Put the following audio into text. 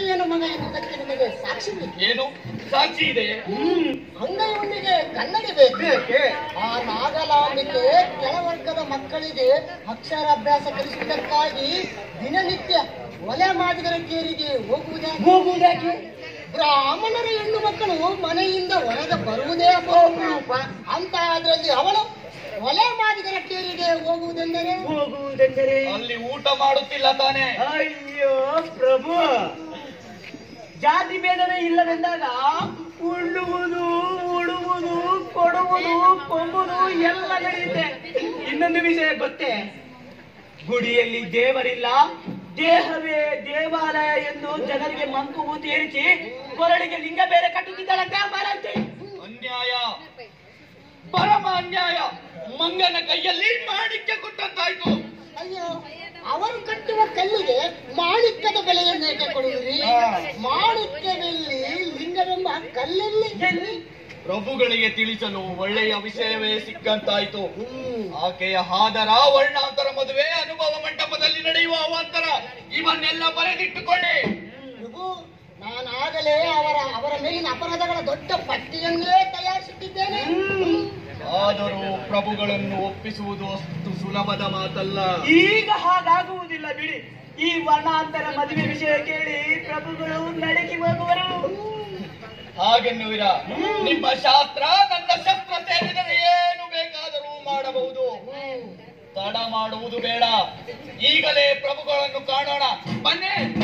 ಅಂಗಯ್ಯನ ಮಗ ಎನ್ನುವುದಕ್ಕೆ ನಿಮಗೆ ಸಾಕ್ಷಿ ಬೇಕು ಏನು ಸಾಕ್ಷಿ ಇದೆ ಅಂಗೈವನಿಗೆ ಕನ್ನಡಿ ಬೇಕು ಆ ನಾಗಲಾಂಬಿಕೆ ಕೆಳವರ್ಗದ ಮಕ್ಕಳಿಗೆ ಅಕ್ಷರಾಭ್ಯಾಸ ಕಲಿಸುವುದಕ್ಕಾಗಿ ದಿನನಿತ್ಯ ಒಲೆ ಮಾದಿಗರ ಕೇರಿಗೆ ಹೋಗುವುದೇ ಹೋಗುವುದಾಗಿ ಬ್ರಾಹ್ಮಣರ ಹೆಣ್ಣು ಮಕ್ಕಳು ಮನೆಯಿಂದ ಹೊರಗೆ ಬರುವುದೇ ಅಪರೂಪ ಅಂತ ಅದರಲ್ಲಿ ಅವಳು ಒಲೆ ಮಾದಿಗರ ಕೇರಿಗೆ ಹೋಗುವುದೆಂದರೆ ಹೋಗುವುದೆಂದರೆ ಅಲ್ಲಿ ಊಟ ಮಾಡುತ್ತಿಲ್ಲ ತಾನೆ ಅಯ್ಯೋ ಪ್ರಭು ಜಾತಿ ಭೇದವೇ ಇಲ್ಲವೆಂದಾಗ ಉಣ್ಣುವುದು ಉಡುವುದು ಕೊಡುವುದು ಕೊಂಬುದು ಎಲ್ಲ ನಡೆಯುತ್ತೆ ಇನ್ನೊಂದು ವಿಷಯ ಗೊತ್ತೇ ಗುಡಿಯಲ್ಲಿ ದೇವರಿಲ್ಲ ದೇಹವೇ ದೇವಾಲಯ ಎಂದು ಜನರಿಗೆ ಮಂಕು ಬೂತಿ ಏರಿಸಿ ಕೊರಳಿಗೆ ಲಿಂಗ ಬೇರೆ ಕಟ್ಟುತ್ತಿದ್ದಾಳಂತ ಮಾರಾಯ್ತಿ ಅನ್ಯಾಯ ಪರಮ ಅನ್ಯಾಯ ಮಂಗನ ಕೈಯಲ್ಲಿ ಮಾಣಿಕ್ಯ ಕೊಟ್ಟಂತಾಯ್ತು ಅಯ್ಯೋ ಅವರು ಕಟ್ಟುವ ಕಲ್ಲಿಗೆ ಮಾಣಿಕ್ಯದ ಬೆಲೆಯನ್ನು ಏಕೆ ಕೊಡುವಿರಿ ಮಾಣಿಕ್ಯದಲ್ಲಿ ಲಿಂಗವೆಂಬ ಕಲ್ಲಲ್ಲಿ ಎಲ್ಲಿ ಪ್ರಭುಗಳಿಗೆ ತಿಳಿಸಲು ಒಳ್ಳೆಯ ವಿಷಯವೇ ಸಿಕ್ಕಂತಾಯ್ತು ಹ್ಮ್. ಆಕೆಯ ಹಾದರ ವರ್ಣಾಂತರ ಮದುವೆ ಅನುಭವ ಮಂಟಪದಲ್ಲಿ ನಡೆಯುವ ಅವಾಂತರ ಇವನ್ನೆಲ್ಲ ಬರೆದಿಟ್ಟುಕೊಳ್ಳಿ ಪ್ರಭು ನಾನಾಗಲೇ ಅವರ ಅವರ ಮೇಲಿನ ಅಪರಾಧಗಳ ದೊಡ್ಡ ಪಟ್ಟಿಯನ್ನೇ ತಯಾರಿಸುತ್ತಿದ್ದೇನೆ ಆದರೂ ಪ್ರಭುಗಳನ್ನು ಒಪ್ಪಿಸುವುದು ಅಷ್ಟು ಸುಲಭದ ಮಾತಲ್ಲ ಈಗ ಹಾಗಾಗುವುದಿಲ್ಲ ಬಿಡಿ ಈ ವರ್ಣಾಂತರ ಮದುವೆ ವಿಷಯ ಕೇಳಿ ಪ್ರಭುಗಳು ನಡಕಿ ಹೋಗುವರು ಹಾಗೆನ್ನುವಿರ ನಿಮ್ಮ ಶಾಸ್ತ್ರ ನನ್ನ ಶಸ್ತ್ರ ಸೇರಿದರೆ ಏನು ಬೇಕಾದರೂ ಮಾಡಬಹುದು ತಡ ಮಾಡುವುದು ಬೇಡ ಈಗಲೇ ಪ್ರಭುಗಳನ್ನು ಕಾಣೋಣ ಬನ್ನಿ